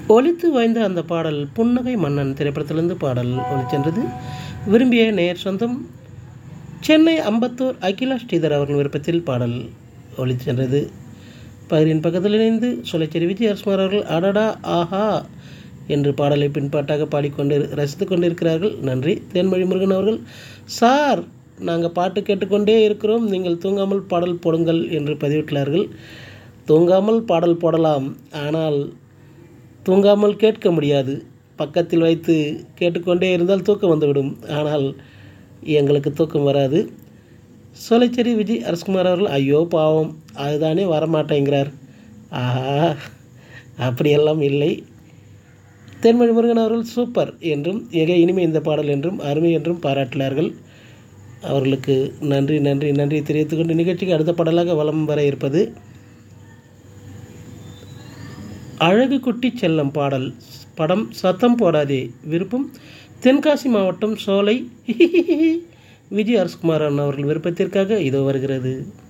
ஒலித்து வாய்ந்த அந்த பாடல் புன்னகை மன்னன் திரைப்படத்திலிருந்து பாடல் ஒலிச்சென்றது விரும்பிய நேர் சொந்தம் சென்னை அம்பத்தூர் அகிலா ஸ்ரீதர் அவர்கள் விருப்பத்தில் பாடல் ஒலிச்சென்றது பகிரின் பக்கத்தில் இணைந்து சொலைச்சேரி விஜய் அரசுமார் அவர்கள் அடடா ஆஹா என்று பாடலை பின்பாட்டாக பாடிக்கொண்டு ரசித்து கொண்டிருக்கிறார்கள் நன்றி தேன்மொழி முருகன் அவர்கள் சார் நாங்கள் பாட்டு கேட்டுக்கொண்டே இருக்கிறோம் நீங்கள் தூங்காமல் பாடல் போடுங்கள் என்று பதிவிட்டுள்ளார்கள் தூங்காமல் பாடல் போடலாம் ஆனால் தூங்காமல் கேட்க முடியாது பக்கத்தில் வைத்து கேட்டுக்கொண்டே இருந்தால் தூக்கம் வந்துவிடும் ஆனால் எங்களுக்கு தூக்கம் வராது சோலைச்சேரி விஜய் அரசகுமார் அவர்கள் ஐயோ பாவம் அதுதானே வரமாட்டேங்கிறார் ஆஹா அப்படியெல்லாம் இல்லை தென்மொழி முருகன் அவர்கள் சூப்பர் என்றும் மிக இனிமை இந்த பாடல் என்றும் அருமை என்றும் பாராட்டினார்கள் அவர்களுக்கு நன்றி நன்றி நன்றி தெரிவித்துக்கொண்டு நிகழ்ச்சிக்கு அடுத்த பாடலாக வலம் வர இருப்பது அழகு குட்டி செல்லம் பாடல் படம் சத்தம் போடாதே விருப்பம் தென்காசி மாவட்டம் சோலை விஜய் அரசகுமாரன் அவர்கள் விருப்பத்திற்காக இதோ வருகிறது